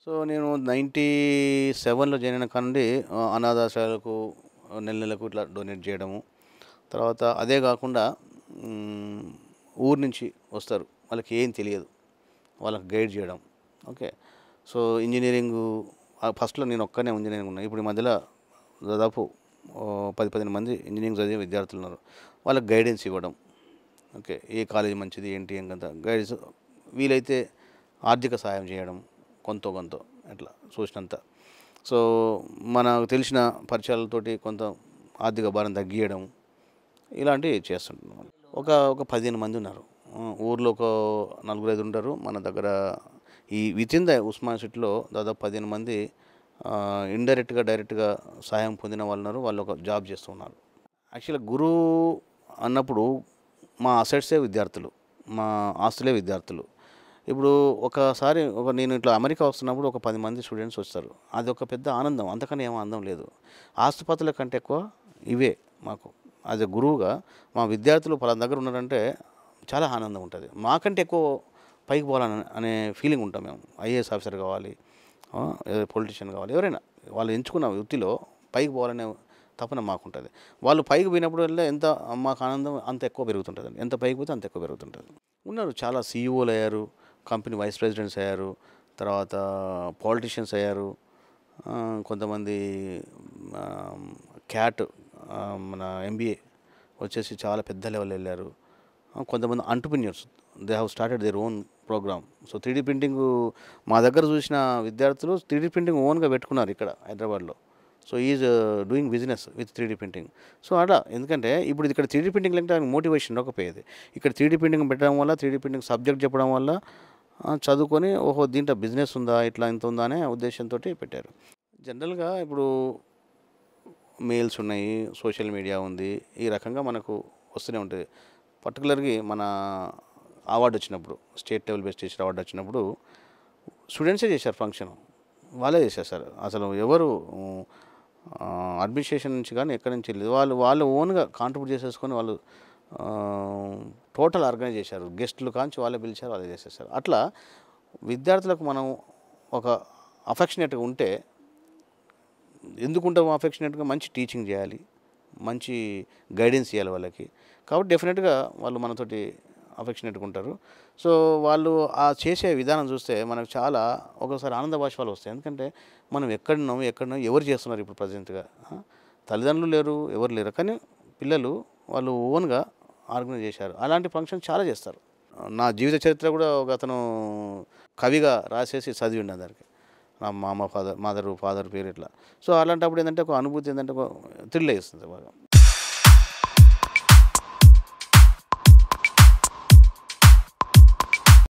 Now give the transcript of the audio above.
so నేను ninety సెవెన్లో join అయిన కానుండి ఆ, అనాథాశ్రయాలకు ఆ, నెల నెలకు ఇట్లా డొనేట్ చేయడము తర్వాత అదే కాకుండా మ్, ఊరు నుంచి వస్తారు వాళ్ళకి ఏం తెలియదు వాళ్ళకి గైడ్ చేయడం ఓకే సో ఇంజనీరింగ్ ఫస్ట్లో నేను ఒక్కనే ఇంజనీరింగ్ ఉన్నా ఇప్పుడు ఈ మధ్యలో దాదాపు ఓ, పది పదిహేను మంది ఇంజనీరింగ్ చదివే విద్యార్థులు ఉన్నారు వాళ్ళకి గైడెన్స్ ఇవ్వడం ఓకే ఏ కాలేజీ మంచిది ఏంటి ఏం కదా గైడెన్స్ వీలైతే ఆర్థిక సహాయం చేయడం కొంత కొంత అట్లా చూసినంత సో మనకు తెలిసిన పరిచయాలతోటి కొంత ఆర్థిక భారం తగ్గియడం ఇలాంటివి చేస్తుంటున్నాం ఒక ఒక పదిహేను మంది ఉన్నారు ఆ, ఊర్లో ఒక నలుగురు ఐదు ఉంటారు మన దగ్గర ఈ విత్ ఇన్ ద ఉస్మాన్ సిటీలో దాదాపు పదిహేను మంది ఇండైరెక్ట్గా డైరెక్ట్గా సహాయం పొందిన వాళ్ళు ఉన్నారు వాళ్ళు ఒక జాబ్ చేస్తూ ఉన్నారు యాక్చువల్గా గురువు అన్నప్పుడు మా అసెట్సే విద్యార్థులు మా ఆస్తులే విద్యార్థులు ఇప్పుడు ఒకసారి ఒక నేను ఇట్లా అమెరికా వస్తున్నప్పుడు ఒక పది మంది స్టూడెంట్స్ వస్తారు అది ఒక పెద్ద ఆనందం అంతకని ఏమో ఆనందం లేదు ఆస్తుపాతుల కంటే ఎక్కువ ఇవే మాకు యాజ్ ఎ గురువుగా మా విద్యార్థులు పలానా దగ్గర ఉన్నారంటే చాలా ఆనందం ఉంటుంది మాకంటే ఎక్కువ పైకి పోవాలని అనే ఫీలింగ్ ఉంటాం మేము ఐఏఎస్ ఆఫీసర్ కావాలి పొలిటీషియన్ కావాలి ఎవరైనా వాళ్ళు ఎంచుకున్న వృత్తిలో పైకి పోవాలనే తపన మాకుంటుంది వాళ్ళు పైకి పోయినప్పుడు వల్ల ఎంత మాకు ఆనందం అంత ఎక్కువ పెరుగుతుంటుంది ఎంత పైకి పోతే అంత ఎక్కువ పెరుగుతుంటుంది ఉన్నారు చాలా సీఈఓలు అయ్యారు కంపెనీ వైస్ ప్రెసిడెంట్స్ అయ్యారు తర్వాత పాలిటీషియన్స్ అయ్యారు ఆ, కొంతమంది క్యాట్ మన ఎంబీఏ వచ్చేసి చాలా పెద్ద లెవెల్ వెళ్ళారు ఆ, కొంతమంది entrepreneurs they have started their own program so three D printing మా దగ్గర చూసిన విద్యార్థులు త్రీడీ ప్రింటింగ్ ఓన్గా పెట్టుకున్నారు ఇక్కడ హైదరాబాద్లో so is doing business with three D printing so అలా ఎందుకంటే ఇప్పుడు ఇక్కడ త్రీడీ ప్రింటింగ్ లేకపోతే ఆయనకు మోటివేషన్ రాకపోయేది ఇక్కడ త్రీడీ ప్రింటింగ్ పెట్టడం వల్ల త్రీడీ ప్రింటింగ్ సబ్జెక్ట్ చెప్పడం వల్ల ఆ, చదువుకొని ఓహో దీంట్లో బిజినెస్ ఉందా ఇట్లా ఇంత ఉందా అనే ఉద్దేశంతో పెట్టారు జనరల్గా ఇప్పుడు మెయిల్స్ ఉన్నాయి సోషల్ మీడియా ఉంది ఈ రకంగా మనకు వస్తూనే ఉంటుంది పర్టికులర్గా మన అవార్డు వచ్చినప్పుడు state level best teacher award వచ్చినప్పుడు స్టూడెంట్సే చేశారు ఫంక్షన్ వాళ్ళే చేసేసారు అసలు ఎవరు అడ్మినిస్ట్రేషన్ నుంచి కానీ ఎక్కడి నుంచి లేదు వాళ్ళు వాళ్ళు ఓన్గా కాంట్రిబ్యూట్ చేసేసుకొని వాళ్ళు టోటల్ ఆర్గనైజ్ చేశారు గెస్టులు కాంచి వాళ్ళే పిలిచారు వాళ్ళే చేసేసారు అట్లా విద్యార్థులకు మనం ఒక అఫెక్షనేట్గా ఉంటే ఎందుకుంటాం అఫెక్షనేట్గా మంచి టీచింగ్ చేయాలి మంచి గైడెన్స్ చేయాలి వాళ్ళకి కాబట్టి డెఫినెట్గా వాళ్ళు మనతోటి అఫెక్షనేట్గా ఉంటారు సో వాళ్ళు ఆ చేసే విధానం చూస్తే మనకు చాలా ఒకసారి ఆనంద భాషలు వస్తాయి ఎందుకంటే మనం ఎక్కడున్నాం ఎక్కడున్నాం ఎవరు చేస్తున్నారు ఇప్పుడు ప్రజెంట్గా తల్లిదండ్రులు లేరు ఎవరు లేరు కానీ పిల్లలు వాళ్ళు ఓన్గా ఆర్గనైజ్ చేశారు అలాంటి ఫంక్షన్ చాలా చేస్తారు నా జీవిత చరిత్ర కూడా ఒక అతను కవిగా రాసేసి చదివి ఉండే దానికి నా మామ ఫాదర్ మదరు ఫాదర్ పేరు ఇట్లా సో అలాంటప్పుడు ఏంటంటే ఒక అనుభూతి ఏంటంటే ఒక థ్రిల్ వేస్తుంది బాగా